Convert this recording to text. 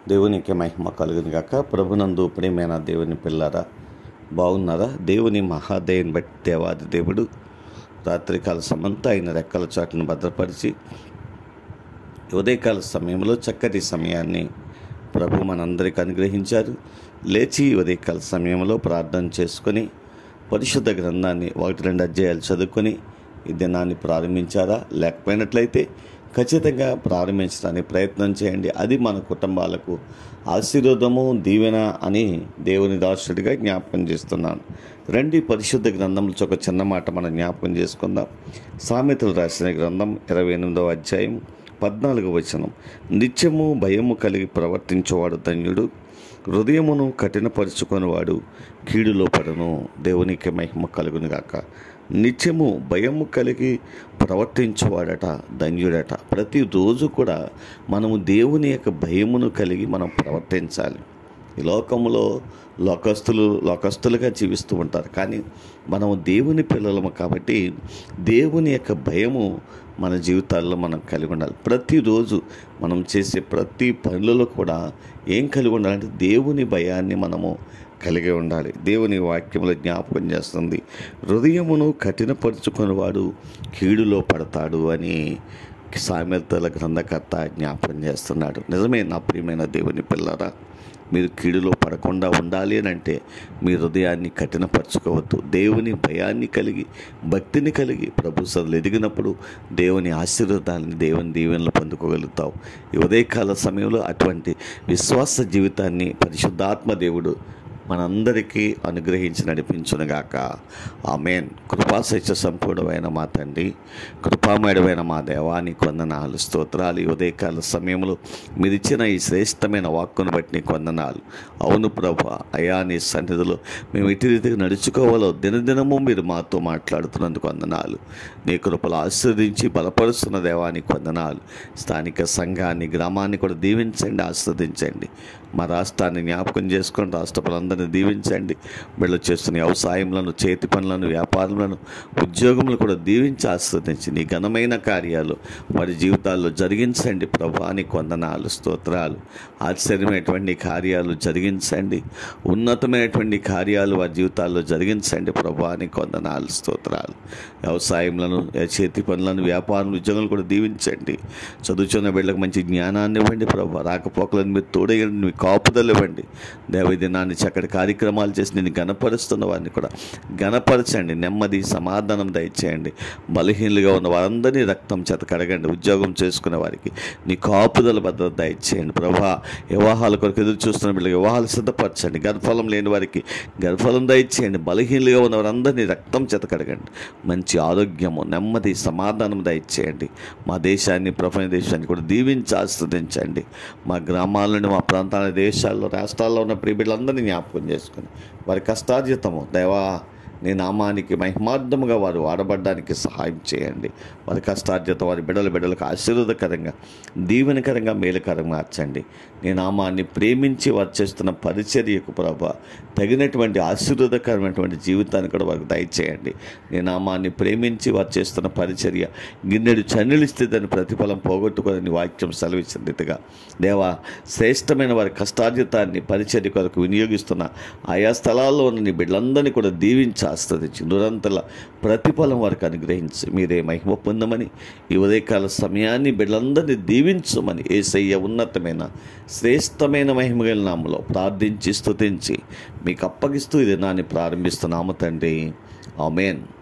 దేవునికి మహిమ కలుగును గాక ప్రభునందు ప్రియమైన దేవుని పిల్లారా బాగున్నారా దేవుని మహాదయని బట్టి దేవాది దేవుడు రాత్రికాల సమంతా ఆయన రెక్కల చాటును భద్రపరిచి ఉదయకాల సమయంలో చక్కటి సమయాన్ని ప్రభు మనందరికి అనుగ్రహించారు లేచి ఉదయకాల సమయంలో ప్రార్థన చేసుకొని పరిశుద్ధ గ్రంథాన్ని ఒకటి రెండు అధ్యాయాలు చదువుకొని ఈ దినాన్ని ప్రారంభించారా లేకపోయినట్లయితే ఖచ్చితంగా ప్రారంభించడానికి ప్రయత్నం చేయండి అది మన కుటుంబాలకు ఆశీర్వాదము దీవెన అని దేవుని దాసుడిగా జ్ఞాపకం చేస్తున్నాను రండి పరిశుద్ధ గ్రంథంలో ఒక చిన్న మాట మనం జ్ఞాపకం చేసుకుందాం సామెతలు రాసిన గ్రంథం ఇరవై ఎనిమిదవ అధ్యాయం పద్నాలుగు వచనం నిత్యము భయము కలిగి ప్రవర్తించేవాడు ధన్యుడు హృదయమును కఠినపరుచుకొనివాడు కీడులో పడను దేవునికి మహిమ కలుగునుగాక నిత్యము భయము కలిగి ప్రవర్తించేవాడట ధన్యుడట ప్రతిరోజు కూడా మనము దేవుని యొక్క భయమును కలిగి మనం ప్రవర్తించాలి ఈ లోకంలో లోకస్తులు లోకస్తులుగా జీవిస్తూ ఉంటారు కానీ మనము దేవుని పిల్లలము కాబట్టి దేవుని యొక్క భయము మన జీవితాల్లో మనం కలిగి ఉండాలి ప్రతిరోజు మనం చేసే ప్రతి పనులలో కూడా ఏం కలిగి ఉండాలంటే దేవుని భయాన్ని మనము కలిగి ఉండాలి దేవుని వాక్యములో జ్ఞాపకం చేస్తుంది హృదయమును కఠినపరుచుకునేవాడు కీడులో పడతాడు అని సామెతల గ్రంథకర్త జ్ఞాపకం చేస్తున్నాడు నిజమే నా ప్రియమైన దేవుని పిల్లరా మీరు కీడులో పడకుండా ఉండాలి అని అంటే మీ హృదయాన్ని కఠినపరచుకోవద్దు దేవుని భయాన్ని కలిగి భక్తిని కలిగి ప్రభు సదులు ఎదిగినప్పుడు దేవుని ఆశీర్వాదాలని దేవుని దీవెనలు పొందుకోగలుగుతావు ఈ ఉదయకాల సమయంలో అటువంటి విశ్వాస జీవితాన్ని పరిశుద్ధాత్మ దేవుడు మనందరికీ అనుగ్రహించి నడిపించునుగాక ఆమెన్ కృపాశిక్ష సంపూర్ణమైన మా తండ్రి కృపామయుడమైన మా దేవాని కొందనాలు స్తోత్రాలు ఈ ఉదయకాల సమయంలో మీరు ఇచ్చిన ఈ శ్రేష్టమైన వాక్కును బట్టి నీ కొందనాలు అవును ప్రభు అయా నీ సన్నిధిలో మేము ఇటు రీతిగా నడుచుకోవాలో దినదినము మీరు మాతో మాట్లాడుతున్నందుకు వందనాలు నీ కృపలు ఆశీర్వదించి బలపరుస్తున్న దేవానికి వందనాలు స్థానిక సంఘాన్ని గ్రామాన్ని కూడా దీవించండి ఆస్వాదించండి మా రాష్ట్రాన్ని జ్ఞాపకం చేసుకొని రాష్ట్ర ప్రజలందరినీ దీవించండి వీళ్ళు చేస్తున్న వ్యవసాయములను చేతి పనులను వ్యాపారములను ఉద్యోగములు కూడా దీవించి ఆస్వాదించి నీ ఘనమైన కార్యాలు వారి జీవితాల్లో జరిగించండి ప్రభాని కొందనాలు స్తోత్రాలు ఆశ్చర్యమైనటువంటి కార్యాలు జరిగించండి ఉన్నతమైనటువంటి కార్యాలు వారి జీవితాల్లో జరిగించండి ప్రభాని కొందనాలు స్తోత్రాలు వ్యవసాయములను చేతి పనులను వ్యాపారం ఉద్యోగాలు కూడా దీవించండి చదువుచున్న వీళ్ళకి మంచి జ్ఞానాన్ని ఇవ్వండి ప్రభా రాకపోకలను మీరు తోడేయండి మీ కాపుదలు ఇవ్వండి దేవ దినాన్ని చక్కటి కార్యక్రమాలు చేసి నేను గణపరుస్తున్న వారిని కూడా గణపరచండి నెమ్మది సమాధానం దయచేయండి బలహీనులుగా ఉన్న వారందరినీ రక్తం చేత కడగండి ఉద్యోగం చేసుకునే వారికి నీ కాపుదల భద్రత దయచేయండి ప్రభా వివాహాల కొరకు ఎదురు చూస్తున్న వీళ్ళకి వివాహాలు సిద్ధపరచండి గర్భఫలం లేని వారికి గర్భఫలం దయచేయండి బలహీనులుగా ఉన్న వారందరినీ రక్తం చేత కడగండి మంచి ఆరోగ్యము నెమ్మది సమాధానం దయచేయండి మా దేశాన్ని ప్రపంచ దేశాన్ని కూడా దీవించి ఆస్వాదించండి మా గ్రామాలను మా ప్రాంతాల దేశాల్లో రాష్ట్రాల్లో ఉన్న ప్రియబిడ్డలందరినీ జ్ఞాపకం చేసుకుని వారి కష్టార్జితము దైవా నీ నామానికి మహిమార్థముగా వారు వాడబడడానికి సహాయం చేయండి వారి కష్టార్జిత వారి బిడ్డల బిడ్డలకు ఆశీర్వాదకరంగా దీవెనకరంగా మేలుకరంగా మార్చండి నీ నామాన్ని ప్రేమించి వారు చేస్తున్న పరిచర్యకు ప్రభ తగినటువంటి ఆశీర్వాదకరమైనటువంటి జీవితాన్ని కూడా వారికి దయచేయండి నీ నామాన్ని ప్రేమించి వారు చేస్తున్న పరిచర్య గిన్నెడు చన్నులిస్తే దాని ప్రతిఫలం పోగొట్టుకొని వాక్యం సెలవిచ్చిన రీతిగా దేవా శ్రేష్టమైన వారి కష్టార్జితాన్ని పరిచర్య కొరకు వినియోగిస్తున్న ఆయా స్థలాల్లో ఉన్న నీ బిడ్డలందరినీ కూడా దీవించి ఆస్వాదించి నిరంతర ప్రతిఫలం వారికి అనుగ్రహించి మీరే మహిమ పొందమని ఈ ఉదయకాల సమయాన్ని బిడ్డలందరినీ దీవించమని ఏసయ్య ఉన్నతమైన శ్రేష్టమైన మహిమగల నామలో ప్రార్థించి స్తుతించి మీకు అప్పగిస్తూ ఇది నాన్ని ప్రారంభిస్తున్నాము తండ్రి ఆమెన్